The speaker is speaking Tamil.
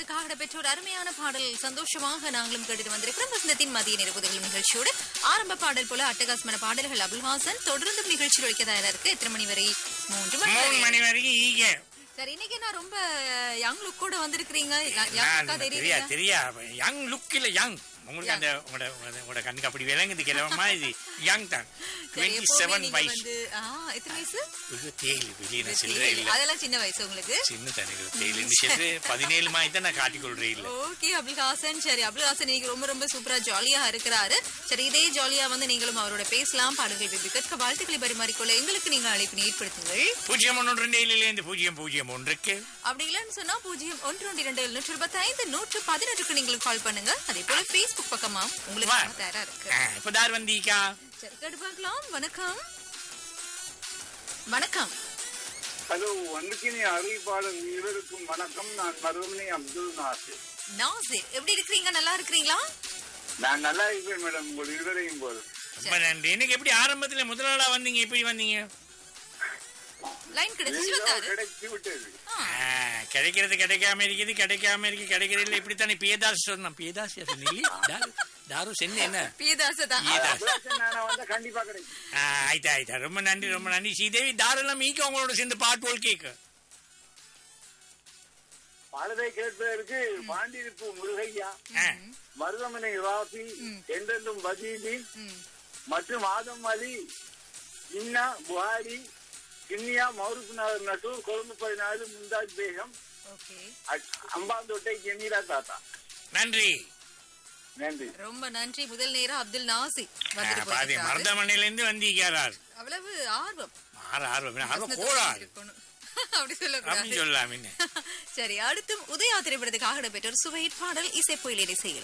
திரைப்படத்துக்காக பெற்ற ஒரு அருமையான பாடல் சந்தோஷமாக நாங்களும் கேட்டு வந்திருக்கிறோம் வசந்தத்தின் மதிய நிறுவுதல் நிகழ்ச்சியோடு ஆரம்ப பாடல் போல அட்டகாசமான பாடல்கள் அபுல்ஹாசன் தொடர்ந்து நிகழ்ச்சியில் வைக்க தயாரா இருக்கு எத்தனை மணி வரை மூன்று மணி மூணு வரை மணி வரைக்கும் ஈக சரி இன்னைக்கு நான் ரொம்ப யங் லுக்கோட வந்திருக்கிறீங்க யங் நான் லுக்கா தெரியா தெரியுங்க தெரியா யங் லுக் இல்ல யங் உங்களுக்கு அந்த உங்களோட உங்களோட- உங்களோட கண்ணுக்கு அப்படி விளங்குது கிழமை இது யங் தான் சரி டுவெண்ட்டி எப்பவுமே செவன் நீங்க வயசு வந்து ஆ, எத்தனை வயசு தேயிலு வெளியே நான் செல்றே இல்ல அதெல்லாம் சின்ன வயசு உங்களுக்கு சின்ன தனிக்கு தேயிலுன்னு செல்று பதினேழு மாதிரி தான் நான் காட்டிக்கொள்றேன் இல்ல ஓகே அபுல்ஹாசன் சரி அபுல்ஹாசன் நீங்க ரொம்ப ரொம்ப சூப்பரா ஜாலியா இருக்கிறாரு சரி இதே ஜாலியா வந்து நீங்களும் அவரோட பேசலாம் பாடல்கள் விரும்பி கற்க வாழ்த்துக்களை பரிமாறிக்கொள்ள எங்களுக்கு நீங்க அழைப்பினை ஏற்படுத்துங்கள் பூஜ்ஜியம் ஒன்று ரெண்டு ஏழிலேருந்து பூஜ்ஜியம் பூஜ்ஜியம் ஒன்றுக்கு அப்படி இல்லைன்னு சொன்னா பூஜ்ஜியம் ஒன்று ஒன்று இரண்டு எழுநூற்று இருபத்தி ஐந்து நூற்று பதினெட்டுக்கு நீங்களும் கால் பண்ணுங்க அதே போல Facebook பக்கமா உங்களுக்கு வா. தயாரா இருக்கு ஆ, இப்ப தார் வந்தீக்கா சரி கேட்டு பார்க்கலாம் வணக்கம் வணக்கம் ஹலோ வன்னிக்கினி அறிவிப்பாளர் இருவருக்கும் வணக்கம் நான் மருதமணி அப்துல் நாசிர் நாசிர் எப்படி இருக்கிறீங்க நல்லா இருக்கிறீங்களா நான் நல்லா இருக்கிறேன் மேடம் உங்கள் இருவரையும் போது ரொம்ப நன்றி எனக்கு எப்படி ஆரம்பத்துல முதல் நாளா வந்தீங்க எப்படி வந்தீங்க லைன் கிடைச்சு ஏதோ வந்தாரு கிடைச்சு விட்டது ஆ, ஆ, கிடைக்கிறது கிடைக்காம இருக்குது கிடைக்காம இருக்கு கிடைக்கிறது இப்படித்தானே பியதாஸ் சொன்னோம் பியதாஸ் சொன்னீங்க தாரு தாரு சென்ன என்ன பிரியதாச தான் பியதாஸ் நான் வந்தா கண்டிப்பா கிடைக்கும் ஆ, ஆயிட்டா ஆயிட்டா ரொம்ப நன்றி ரொம்ப நன்றி ஸ்ரீதேவி தாரெல்லாம் மீக்க உங்களோட சேர்ந்து பாட்டு போல் கேக்கு பாடலை கேட்பதற்கு பாண்டிருப்பு முருகையா ஆ, மருதமனை ராஃபி என்றென்றும் வதீதி ம். மற்றும் ஆதம் அலி இன்னா புகாரி கிண்ணியா மௌருப் நகர் நட்டூர் கொழும்பு பதினாலு முந்தாஜ் பேகம் ஓகே அ- அம்பாந்தோட்டை ஜெமீரா தாத்தா நன்றி நன்றி ரொம்ப நன்றி முதல் நேரம் அப்துல் நாசி ஆ, வந்துட்டு பாதி போயிருக்காரு. மருதமனையில இருந்து வந்தீங்கிறார் அவ்வளவு ஆர்வம் ஆறு ஆர்வம் ஆர்வம் வசனத்தை கோளாறு இருக்கணும். அப்படி அப்படின்னு சொல்லக்கூடாது சொல்லலாம் என்ன சரி அடுத்தும் உதயா திரைப்படத்துக்காக இடம்பெற்ற ஒரு சுவையிட் பாடல் இசை புயலினை செய்யலாம்